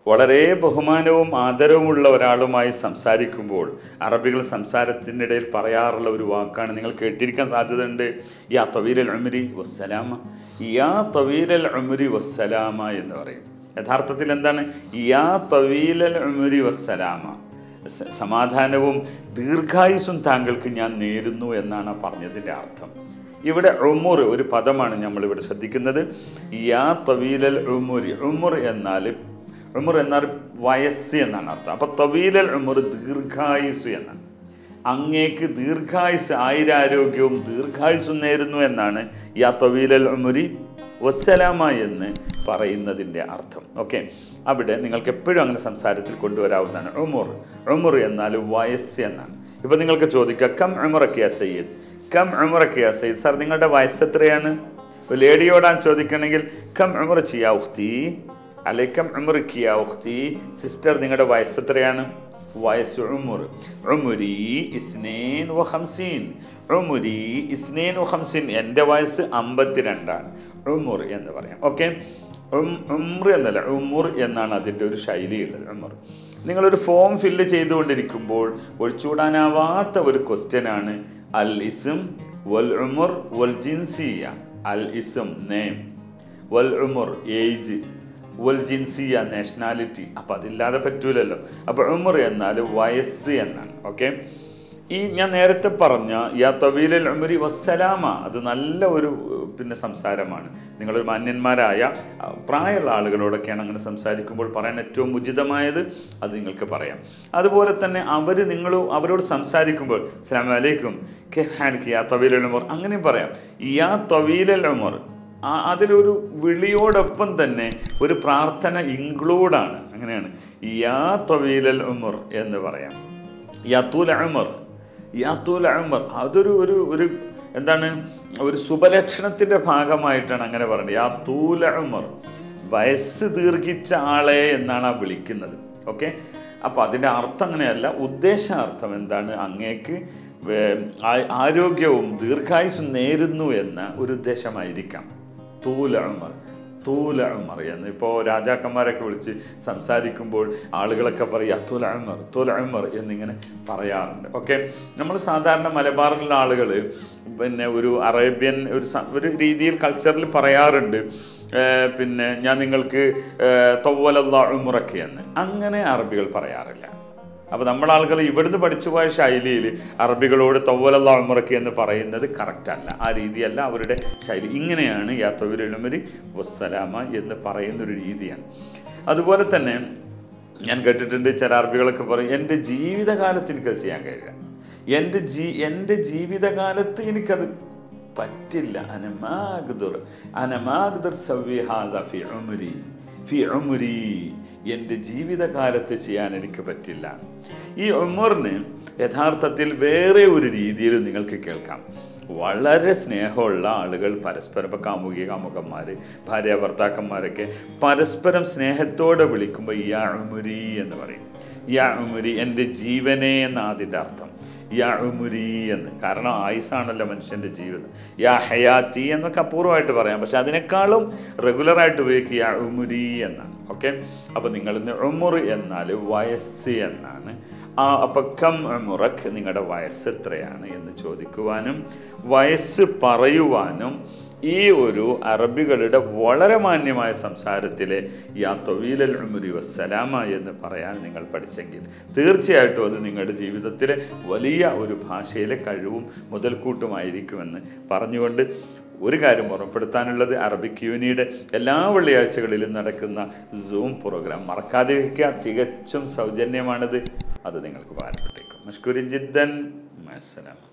വളരെ ബഹുമാനവും ആദരവുമുള്ള ഒരാളുമായി സംസാരിക്കുമ്പോൾ അറബികൾ സംസാരത്തിനിടയിൽ പറയാറുള്ള ഒരു വാക്കാണ് നിങ്ങൾ കേട്ടിരിക്കാൻ സാധ്യതയുണ്ട് യാ തവീലൽ ഉമരി വസ്സലാമ യാ തവീലൽ ഉമരി വസ്സലാമ എന്ന് പറയും യഥാർത്ഥത്തിൽ എന്താണ് യാ തവീലൽ ഉമരി വസ്സലാമ സ- സമാധാനവും ദീർഘായുസും താങ്കൾക്ക് ഞാൻ നേരുന്നു എന്നാണ് ആ പറഞ്ഞതിൻ്റെ അർത്ഥം ഇവിടെ ഉമുർ ഒരു പദമാണ് നമ്മളിവിടെ ശ്രദ്ധിക്കുന്നത് യാ തവീലൽ ഉമുരി ഉമുർ എന്നാൽ ഉമുർ എന്നാൽ വയസ്സ് എന്നാണ് അർത്ഥം അപ്പോൾ തവീലൽ ഉമുർ ദീർഘായുസ് എന്നാണ് അങ്ങേക്ക് ദീർഘായുസ് ആയിരാരോഗ്യവും ദീർഘായുസ്സും നേരുന്നു എന്നാണ് യാ തവീലൽ ഉമുരി വസ്സലാമ എന്ന് പറയുന്നതിൻ്റെ അർത്ഥം ഓക്കെ അവിടെ നിങ്ങൾക്ക് എപ്പോഴും അങ്ങനെ സംസാരത്തിൽ കൊണ്ടുവരാവുന്നതാണ് ഉമുർ ഉമുർ എന്നാൽ വയസ്സ് എന്നാണ് ഇപ്പം നിങ്ങൾക്ക് ചോദിക്കാം കം ഉമറക്കിയ സയ്യിദ് കം ഉമറക്കിയ സയ്യിദ് സാർ നിങ്ങളുടെ വയസ്സ് എത്രയാണ് ഒരു ലേഡിയോടാൻ ചോദിക്കണമെങ്കിൽ കം ഉമർ ചെയ്യാ ഉഖ്തി അല്ലെ കം ഉമർ കിയ ഉഖ്തി സിസ്റ്റർ നിങ്ങളുടെ വയസ്സ് എത്രയാണ് വയസ്സ് ഉമുർ ഉമുരി ഇസ്നേൻ വ ഹംസീൻ ഉമുരി ഇസ്നേൻ വ ഹംസീൻ എൻ്റെ വയസ്സ് അമ്പത്തിരണ്ടാണ് ഉമുർ എന്ന് പറയാം ഓക്കെ ഉമ്ര എന്നല്ല ഉമുർ എന്നാണ് അതിൻ്റെ ഒരു ശൈലിയുള്ളത് ഉമർ നിങ്ങളൊരു ഫോം ഫില്ല് ചെയ്തുകൊണ്ടിരിക്കുമ്പോൾ ഒഴിച്ചുകൂടാനാവാത്ത ഒരു ക്വസ്റ്റ്യനാണ് അൽ ഇസം വൽ ഉമുർ വൽ ജിൻസിയ അൽ ഇസം നെയിം വൽ ഉമുർ ഏജ് വൽ ജിൻസിയ നാഷണാലിറ്റി അപ്പം അതില്ലാതെ പറ്റൂലല്ലോ അപ്പോൾ ഉമർ എന്നാൽ വയസ്സ് എന്നാണ് ഓക്കെ ഈ ഞാൻ നേരത്തെ പറഞ്ഞ യാ തവീലൽ ഉമരി വസ്സലാമ അത് നല്ല ഒരു ഏഹ്, പിന്നെ സംസാരമാണ് നിങ്ങളൊരു മാന്യന്മാരായ ആ, പ്രായമുള്ള ആളുകളോടൊക്കെയാണ് അങ്ങനെ സംസാരിക്കുമ്പോൾ പറയാൻ ഏറ്റവും ഉചിതമായത് അത് നിങ്ങൾക്ക് പറയാം അതുപോലെ തന്നെ അവർ നിങ്ങൾ അവരോട് സംസാരിക്കുമ്പോൾ അസ്സാം വലൈക്കും കെ ഹാനിക്ക് യാ തവീലൽ ഉമർ അങ്ങനെയും പറയാം യാ തവീലൽ ഉമർ ആ അതിലൊരു വിളിയോടൊപ്പം തന്നെ ഒരു പ്രാർത്ഥന ഇൻക്ലൂഡാണ് അങ്ങനെയാണ് യാ തവീലൽ ഉമർ എന്ന് പറയാം യാത്തൂൽ ഉമർ യാത്തൂൽ ഉമർ അതൊരു ഒരു ഒരു എന്താണ് ഒരു ശുഭലക്ഷണത്തിൻ്റെ ഭാഗമായിട്ടാണ് അങ്ങനെ പറയുന്നത് യാത്തൂൽ ഉമർ വയസ്സ് ദീർഘിച്ച ആളെ എന്നാണ് ആ വിളിക്കുന്നത് ഓക്കെ അപ്പോൾ അതിൻ്റെ അർത്ഥം അങ്ങനെയല്ല ഉദ്ദേശാർത്ഥം എന്താണ് അങ്ങേക്ക് വേ- ആ- ആരോഗ്യവും ദീർഘായുസ്സും നേരുന്നു എന്ന ഒരു ഉദ്ദേശമായിരിക്കാം തൂല ഉമർ തൂല ഉമർ എന്ന് ഇപ്പോൾ രാജാക്കന്മാരൊക്കെ വിളിച്ച് സംസാരിക്കുമ്പോൾ ആളുകളൊക്കെ പറയും അത്തൂല ഉമർ തൂല ഉമർ എന്നിങ്ങനെ പറയാറുണ്ട് ഓക്കെ നമ്മൾ സാധാരണ മലബാറിലുള്ള ആളുകൾ പിന്നെ ഒരു അറേബ്യൻ ഒരു സ- ഒരു രീതിയിൽ കൾച്ചറിൽ പറയാറുണ്ട് ഏർ പിന്നെ ഞാൻ നിങ്ങൾക്ക് തൊവ്വലല്ല ഉമറൊക്കെ എന്ന് അങ്ങനെ അറബികൾ പറയാറില്ല അപ്പോൾ നമ്മുടെ ആളുകൾ ഇവിടുന്ന് പഠിച്ചു പോയ ശൈലിയിൽ അറബികളോട് തവ്വലല്ലാ ഉമറക്ക് എന്ന് പറയുന്നത് കറക്റ്റ് അല്ല ആ രീതിയല്ല അവരുടെ ശൈലി ഇങ്ങനെയാണ് യാ തൊവിലുമരി വസ്സലാമ എന്ന് പറയുന്നൊരു രീതിയാണ് അതുപോലെ തന്നെ ഞാൻ കേട്ടിട്ടുണ്ട് ചില അറബികളൊക്കെ പറയും എൻ്റെ ജീവിതകാലത്ത് എനിക്കത് ചെയ്യാൻ കഴിയില്ല എൻ്റെ ജീ എൻ്റെ ജീവിതകാലത്ത് എനിക്കത് പറ്റില്ല അനമാഗ്ദുർ അനമാഗ്ദുർ സവ്യഹാദ ഫി ഉമരി ഫി ഉമരി എൻ്റെ ജീവിതകാലത്ത് ചെയ്യാൻ എനിക്ക് പറ്റില്ല ഈ ഉമറിന് യഥാർത്ഥത്തിൽ വേറെ ഒരു രീതിയിൽ നിങ്ങൾക്ക് കേൾക്കാം വളരെ സ്നേഹമുള്ള ആളുകൾ പരസ്പരം ഇപ്പോൾ കാമുകി കാമുകന്മാർ ഭാര്യ ഭർത്താക്കന്മാരൊക്കെ പരസ്പരം സ്നേഹത്തോടെ വിളിക്കുമ്പോൾ യാ ഉമുരി എന്ന് പറയും യാ ഉമുരി എൻ്റെ ജീവനെ എന്ന അതിൻ്റെ അർത്ഥം യാ ഉമുരി എന്ന് കാരണം ആയുസാണല്ലോ മനുഷ്യൻ്റെ ജീവിതം യാ ഹയാത്തി എന്നൊക്കെ അപൂർവമായിട്ട് പറയാം പക്ഷെ അതിനേക്കാളും റെഗുലറായിട്ട് ഉപയോഗിക്കുക യാ ഉമുരി എന്നാണ് ഓക്കെ അപ്പോൾ നിങ്ങൾ ഇന്ന് ഉമുർ എന്നാൽ വയസ്സ് എന്നാണ് ആ അപ്പം കം ഉമുറക്ക് നിങ്ങളുടെ വയസ്സ് എത്രയാണ് എന്ന് ചോദിക്കുവാനും വയസ്സ് പറയുവാനും ഈ ഒരു അറബികളുടെ വളരെ മാന്യമായ സംസാരത്തിലെ യാ തൊവീലൽ ഉമുരി വസ്സലാമ എന്ന് പറയാൻ നിങ്ങൾ പഠിച്ചെങ്കിൽ തീർച്ചയായിട്ടും അത് നിങ്ങളുടെ ജീവിതത്തിലെ വലിയ ഒരു ഭാഷയിലെ കഴിവും മുതൽക്കൂട്ടുമായിരിക്കുമെന്ന് പറഞ്ഞുകൊണ്ട് ഒരു കാര്യം ഓർമ്മപ്പെടുത്താനുള്ളത് അറബിക് യൂണിയുടെ എല്ലാ വെള്ളിയാഴ്ചകളിലും നടക്കുന്ന സൂം പ്രോഗ്രാം മറക്കാതെ വയ്ക്കുക തികച്ചും സൗജന്യമാണത് അത് നിങ്ങൾക്ക് ഉപകാരപ്പെട്ടേക്കും മഷ്കുരിൻ ജിദ്ദൻ അസ്സലാം